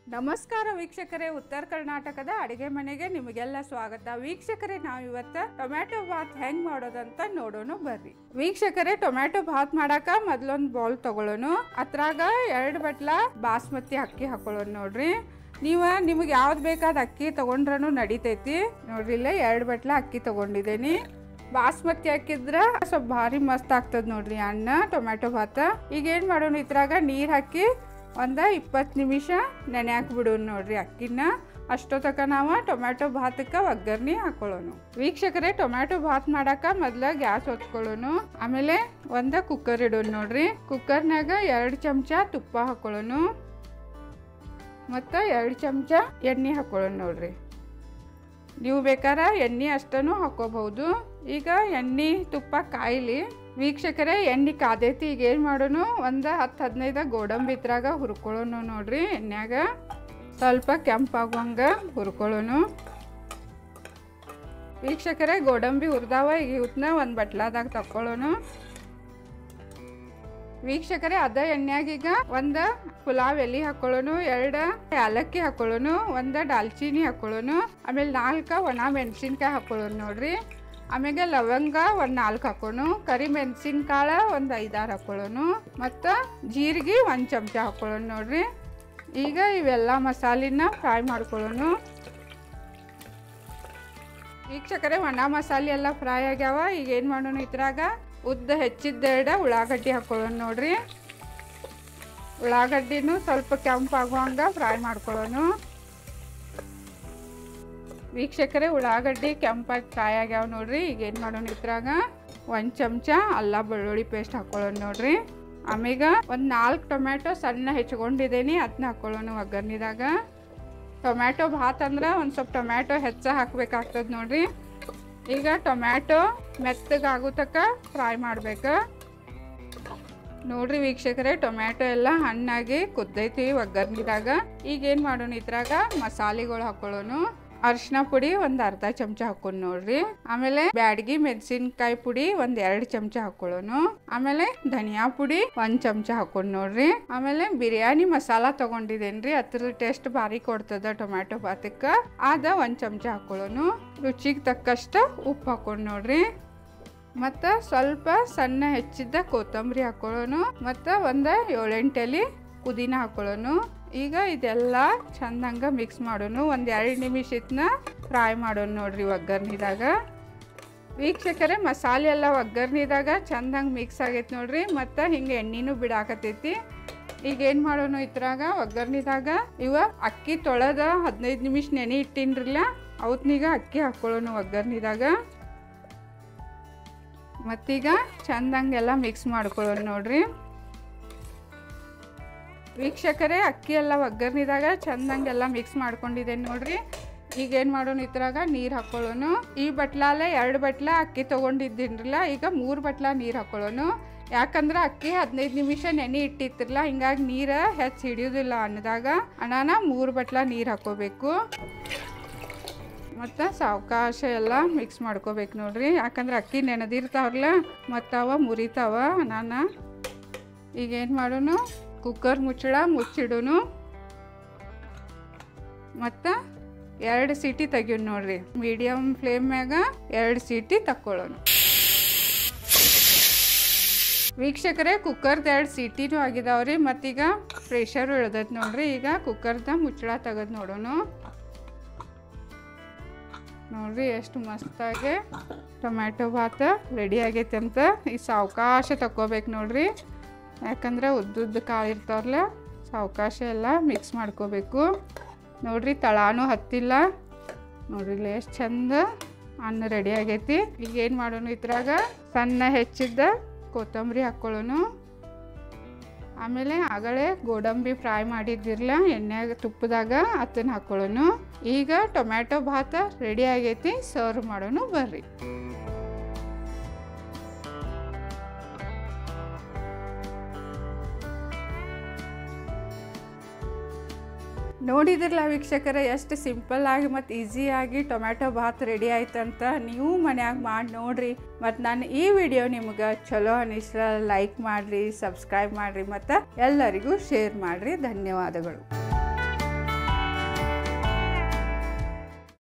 ನಮಸ್ಕಾರ ವೀಕ್ಷಕರೇ ಉತ್ತರ ಕರ್ನಾಟಕದ ಅಡಿಗೆ ಮನೆಗೆ ನಿಮಗೆಲ್ಲ ಸ್ವಾಗತ ವೀಕ್ಷಕರೇ ನಾವು ಇವತ್ತು ಟೊಮ್ಯಾಟೊ ಭಾತ್ ಹೆಂಗ್ ಮಾಡೋದಂತ ನೋಡೋಣ ಬರ್ರಿ ವೀಕ್ಷಕರೇ ಟೊಮ್ಯಾಟೊ ಭಾತ್ ಮಾಡಾಕ ಮೊದ್ಲೊಂದ್ ಬೌಲ್ ತಗೊಳ್ಳೋನು ಅದ್ರಾಗ ಎರಡು ಬಟ್ಲ ಬಾಸ್ಮತಿ ಅಕ್ಕಿ ಹಾಕೊಳ್ಳೋಣ ನೋಡ್ರಿ ನೀವ ನಿಮಗೆ ಯಾವ್ದು ಬೇಕಾದ ಅಕ್ಕಿ ತಗೊಂಡ್ರೂ ನಡಿತೈತಿ ನೋಡ್ರಿ ಇಲ್ಲೇ ಎರಡು ಬಟ್ಲ ಅಕ್ಕಿ ತಗೊಂಡಿದ್ದೀನಿ ಬಾಸ್ಮತಿ ಹಾಕಿದ್ರ ಸ್ವಲ್ಪ ಭಾರಿ ಮಸ್ತ್ ಆಗ್ತದ ನೋಡ್ರಿ ಅನ್ನ ಟೊಮ್ಯಾಟೊ ಭಾತ ಈಗ ಏನ್ ಮಾಡೋಣ ಇದ್ರಾಗ ನೀರ್ ಹಾಕಿ ಒಂದ ಇಪ್ಪತ್ತು ನಿಮಿಷ ನೆನೆ ಹಾಕ್ಬಿಡೋಣ ನೋಡ್ರಿ ಅಕ್ಕಿನ ಅಷ್ಟೊತ್ತಕ ನಾವು ಟೊಮ್ಯಾಟೊ ಭಾತಕ್ಕೆ ಒಗ್ಗರ್ನಿ ಹಾಕೊಳ್ಳೋಣ ವೀಕ್ಷಕರೇ ಟೊಮ್ಯಾಟೊ ಭಾತ್ ಮಾಡಾಕ ಮೊದ್ಲ ಗ್ಯಾಸ್ ಹೊತ್ಕೊಳ್ಳೋನು ಆಮೇಲೆ ಒಂದ ಕುಕ್ಕರ್ ಇಡೋಣ ನೋಡ್ರಿ ಕುಕ್ಕರ್ನಾಗ ಎರಡು ಚಮಚ ತುಪ್ಪ ಹಾಕೊಳ್ಳೋಣ ಮತ್ತು ಎರಡು ಚಮಚ ಎಣ್ಣೆ ಹಾಕೊಳ್ಳೋಣ ನೋಡ್ರಿ ನೀವು ಬೇಕಾರ ಎಣ್ಣೆ ಅಷ್ಟನ್ನು ಹಾಕೋಬಹುದು ಈಗ ಎಣ್ಣೆ ತುಪ್ಪ ಕಾಯಿಲಿ ವೀಕ್ಷಕರೇ ಎಣ್ಣೆ ಕಾದೈತಿ ಈಗ ಏನು ಮಾಡೋಣ ಒಂದು ಹತ್ತು ಹದಿನೈದು ಗೋಡಂಬಿ ಇದ್ರಾಗ ಹುರ್ಕೊಳ್ಳೋಣ ನೋಡ್ರಿ ಎಣ್ಣೆಯಾಗ ಸ್ವಲ್ಪ ಕೆಂಪಾಗುವಂಗ ಹುರ್ಕೊಳ್ಳೋಣ ವೀಕ್ಷಕರೇ ಗೋಡಂಬಿ ಹುರಿದಾವ ಈಗ ಇವತ್ತನ್ನ ಒಂದು ಬಟ್ಲಾದಾಗ ತಕ್ಕೊಳ್ಳೋಣ ವೀಕ್ಷಕರೇ ಅದ ಎಣ್ಣೆಯಾಗ ಈಗ ಒಂದು ಪುಲಾವ್ ಎಲೆ ಹಾಕೊಳ್ಳೋನು ಎರಡು ಏಲಕ್ಕಿ ಹಾಕೊಳ್ಳೋನು ಒಂದು ದಾಲ್ಚಿನ್ನಿ ಹಾಕೊಳ್ಳೋನು ಆಮೇಲೆ ನಾಲ್ಕು ಒಣ ಮೆಣಸಿನ್ಕಾಯಿ ಹಾಕೊಳ್ಳೋನು ನೋಡ್ರಿ ಆಮೇಲೆ ಲವಂಗ ಒಂದು ನಾಲ್ಕು ಹಾಕೋನು ಕರಿ ಮೆಣಸಿನ್ಕಾಳು ಒಂದು ಐದಾರು ಹಾಕೊಳ್ಳೋನು ಮತ್ತು ಜೀರಿಗೆ ಒಂದು ಚಮಚ ಹಾಕೊಳ್ಳೋನು ನೋಡ್ರಿ ಈಗ ಇವೆಲ್ಲ ಮಸಾಲಿನ ಫ್ರೈ ಮಾಡ್ಕೊಳ್ಳೋನು ವೀಕ್ಷಕರೇ ಒಣ ಮಸಾಲೆ ಎಲ್ಲ ಫ್ರೈ ಆಗ್ಯಾವ ಈಗ ಏನು ಮಾಡೋಣ ಇದ್ರಾಗ ಉದ್ದ ಹೆಚ್ಚಿದ್ದೆರಡ ಉಳ್ಳಾಗಡ್ಡಿ ಹಾಕೊಳ್ಳೋಣ ನೋಡ್ರಿ ಉಳ್ಳಾಗಡ್ಡಿನೂ ಸ್ವಲ್ಪ ಕೆಂಪಾಗುವಂಗ ಫ್ರೈ ಮಾಡ್ಕೊಳ್ಳೋಣ ವೀಕ್ಷಕರೇ ಉಳ್ಳಾಗಡ್ಡಿ ಕೆಂಪಾಗಿ ಫ್ರೈ ಆಗ್ಯಾವ ನೋಡ್ರಿ ಈಗ ಏನು ಮಾಡೋಣ ಇದ್ರಾಗ ಒಂದು ಚಮಚ ಅಲ್ಲ ಬೆಳ್ಳುಳ್ಳಿ ಪೇಸ್ಟ್ ಹಾಕೊಳ್ಳೋಣ ನೋಡ್ರಿ ಆಮೇಗ ಒಂದು ನಾಲ್ಕು ಟೊಮ್ಯಾಟೊ ಸಣ್ಣ ಹೆಚ್ಕೊಂಡಿದ್ದೀನಿ ಅದನ್ನ ಹಾಕೊಳ್ಳೋಣ ಒಗ್ಗರ್ನಿದಾಗ ಟೊಮ್ಯಾಟೊ ಭಾತ್ ಅಂದ್ರೆ ಒಂದು ಸ್ವಲ್ಪ ಟೊಮ್ಯಾಟೊ ಹೆಚ್ಚ ಹಾಕ್ಬೇಕಾಗ್ತದೆ ನೋಡ್ರಿ ಈಗ ಟೊಮ್ಯಾಟೊ ಮೆತ್ತಗಾಗೋ ತನಕ ಫ್ರೈ ಮಾಡ್ಬೇಕು ನೋಡ್ರಿ ವೀಕ್ಷಕರೇ ಟೊಮ್ಯಾಟೊ ಎಲ್ಲ ಹಣ್ಣಾಗಿ ಕುದ್ದೈತಿ ಒಗ್ಗರ್ನಿದಾಗ ಈಗ ಏನು ಮಾಡೋಣ ಇದ್ರಾಗ ಮಸಾಲೆಗಳು ಹಾಕೊಳ್ಳೋಣ ಅರಿಶಿನ ಪುಡಿ ಒಂದು ಅರ್ಧ ಚಮಚ ಹಾಕೊಂಡು ನೋಡ್ರಿ ಆಮೇಲೆ ಬ್ಯಾಡಗಿ ಮೆಣಸಿನ್ಕಾಯಿ ಪುಡಿ ಒಂದ್ ಎರಡು ಚಮಚ ಹಾಕೊಳ್ಳೋಣ ಆಮೇಲೆ ಧನಿಯಾ ಪುಡಿ ಒಂದ್ ಚಮಚ ಹಾಕೊಂಡು ನೋಡ್ರಿ ಆಮೇಲೆ ಬಿರಿಯಾನಿ ಮಸಾಲ ತಗೊಂಡಿದ್ದೇನ್ರಿ ಅದ್ರ ಟೇಸ್ಟ್ ಭಾರಿ ಕೊಡ್ತದ ಟೊಮ್ಯಾಟೊ ಭಾತಕ್ಕ ಅದ ಒಂದ್ ಚಮಚ ಹಾಕೊಳ್ಳೋಣ ರುಚಿಗೆ ತಕ್ಕಷ್ಟ ಉಪ್ಪು ಹಾಕೊಂಡು ನೋಡ್ರಿ ಮತ್ತು ಸ್ವಲ್ಪ ಸಣ್ಣ ಹೆಚ್ಚಿದ್ದ ಕೊತ್ತಂಬರಿ ಹಾಕೊಳ್ಳೋಣ ಮತ್ತು ಒಂದು ಏಳೆಂಟು ಎಲೆ ಪುದೀನ ಹಾಕೊಳ್ಳೋಣ ಈಗ ಇದೆಲ್ಲ ಚಂದಂಗ ಮಿಕ್ಸ್ ಮಾಡೋಣ ಒಂದು ಎರಡು ನಿಮಿಷ ಇದನ್ನ ಫ್ರೈ ಮಾಡೋಣ ನೋಡ್ರಿ ಒಗ್ಗರ್ನಿದಾಗ ವೀಕ್ಷಕರೇ ಮಸಾಲೆ ಎಲ್ಲ ಒಗ್ಗರ್ನಿದಾಗ ಚಂದಂಗೆ ಮಿಕ್ಸ್ ಆಗೈತೆ ನೋಡ್ರಿ ಮತ್ತು ಹಿಂಗೆ ಎಣ್ಣೆನೂ ಬಿಡಾಕತೈತಿ ಈಗ ಏನು ಮಾಡೋಣ ಇದ್ರಾಗ ಒಗ್ಗರ್ನಿದಾಗ ಇವ ಅಕ್ಕಿ ತೊಳೆದ ಹದಿನೈದು ನಿಮಿಷ ನೆನೆ ಇಟ್ಟಿನ್ರಲ್ಲ ಅವತ್ನೀಗ ಅಕ್ಕಿ ಹಾಕೊಳ್ಳೋಣ ಒಗ್ಗರ್ನಿದಾಗ ಮತ್ತೀಗ ಚಂದಂಗೆಲ್ಲ ಮಿಕ್ಸ್ ಮಾಡ್ಕೊಳ್ಳೋಣ ನೋಡ್ರಿ ವೀಕ್ಷಕರೇ ಅಕ್ಕಿ ಎಲ್ಲ ಒಗ್ಗರ್ನಿದಾಗ ಚಂದಂಗೆಲ್ಲ ಮಿಕ್ಸ್ ಮಾಡ್ಕೊಂಡಿದ್ದೇನೆ ನೋಡ್ರಿ ಈಗ ಏನು ಮಾಡೋಣ ಇದ್ರಾಗ ನೀರು ಹಾಕೊಳ್ಳೋಣ ಈ ಬಟ್ಲಾಲೆ ಎರಡು ಬಟ್ಲ ಅಕ್ಕಿ ತೊಗೊಂಡಿದ್ದೀನ್ರಲ್ಲ ಈಗ ಮೂರು ಬಟ್ಲ ನೀರು ಹಾಕೊಳ್ಳೋಣ ಯಾಕಂದ್ರೆ ಅಕ್ಕಿ ಹದಿನೈದು ನಿಮಿಷ ನೆನೆ ಇಟ್ಟಿತ್ತಿರಲ್ಲ ಹಿಂಗಾಗಿ ನೀರು ಹೆಚ್ಚು ಹಿಡಿಯೋದಿಲ್ಲ ಅನ್ನದಾಗ ಅಣ್ಣನ ಮೂರು ಬಟ್ಲ ನೀರು ಹಾಕೋಬೇಕು ಮತ್ತು ಸಾವಕಾಶ ಎಲ್ಲ ಮಿಕ್ಸ್ ಮಾಡ್ಕೋಬೇಕು ನೋಡ್ರಿ ಯಾಕಂದ್ರೆ ಅಕ್ಕಿ ನೆನೆದಿರ್ತಾವ್ರಲ್ಲ ಮತ್ತು ಅವ ಮುರಿತಾವ ಅನಾನ ಈಗ ಏನು ಮಾಡೋಣ ಕುಕ್ಕರ್ ಮುಚ್ಚಳ ಮುಚ್ಚಿಡೋನು ಮತ್ತು ಎರಡು ಸೀಟಿ ತೆಗಿಯೋಣ ನೋಡ್ರಿ ಮೀಡಿಯಮ್ ಫ್ಲೇಮ್ಯಾಗ ಎರಡು ಸೀಟಿ ತಕ್ಕೊಳ್ಳೋಣ ವೀಕ್ಷಕರೇ ಕುಕ್ಕರ್ದ ಎರಡು ಸೀಟಿನೂ ಆಗಿದಾವ್ರಿ ಮತ್ತೀಗ ಪ್ರೆಷರು ಇಳ್ದೈತೆ ನೋಡ್ರಿ ಈಗ ಕುಕ್ಕರ್ದ ಮುಚ್ಚಳ ತೆಗೆದು ನೋಡೋಣ ನೋಡ್ರಿ ಎಷ್ಟು ಮಸ್ತಾಗಿ ಟೊಮ್ಯಾಟೊ ಭಾತ ರೆಡಿ ಆಗೈತೆ ಅಂತ ಈ ಸಾವಕಾಶ ತಗೋಬೇಕು ನೋಡ್ರಿ ಯಾಕಂದ್ರೆ ಉದ್ದುದ್ದು ಕಾಳು ಇರ್ತಾವಲ್ಲ ಸಾವಕಾಶ ಎಲ್ಲ ಮಿಕ್ಸ್ ಮಾಡ್ಕೋಬೇಕು ನೋಡ್ರಿ ತಳಾನು ಹತ್ತಿಲ್ಲ ನೋಡ್ರಿ ಇಲ್ಲಿ ಎಷ್ಟು ಚಂದ ಅನ್ನ ರೆಡಿ ಆಗೈತಿ ಈಗ ಏನು ಮಾಡೋಣ ಇದ್ರಾಗ ಸಣ್ಣ ಹೆಚ್ಚಿದ್ದ ಕೊತ್ತಂಬರಿ ಹಾಕ್ಕೊಳ್ಳೋಣ ಆಮೇಲೆ ಆಗಲೇ ಗೋಡಂಬಿ ಫ್ರೈ ಮಾಡಿದ್ದಿರಲ್ಲ ಎಣ್ಣೆಯಾಗ ತುಪ್ಪದಾಗ ಅದನ್ನ ಹಾಕೊಳ್ಳೋಣ ಈಗ ಟೊಮ್ಯಾಟೊ ಭಾತ ರೆಡಿ ಆಗೈತಿ ಸರ್ವ್ ಮಾಡೋಣ ಬರ್ರಿ ನೋಡಿದ್ರಲ್ಲ ವೀಕ್ಷಕರೇ ಎಷ್ಟು ಸಿಂಪಲ್ ಆಗಿ ಮತ್ತು ಈಸಿಯಾಗಿ ಟೊಮ್ಯಾಟೊ ಭಾತ್ ರೆಡಿ ಆಯ್ತಂತ ನೀವು ಮನ್ಯಾಗ ಮಾಡಿ ನೋಡ್ರಿ ಮತ್ತು ನಾನು ಈ ವಿಡಿಯೋ ನಿಮ್ಗೆ ಚಲೋ ಅನಿಸ್ರ ಲೈಕ್ ಮಾಡಿರಿ ಸಬ್ಸ್ಕ್ರೈಬ್ ಮಾಡಿರಿ ಮತ್ತು ಎಲ್ಲರಿಗೂ ಶೇರ್ ಮಾಡಿರಿ ಧನ್ಯವಾದಗಳು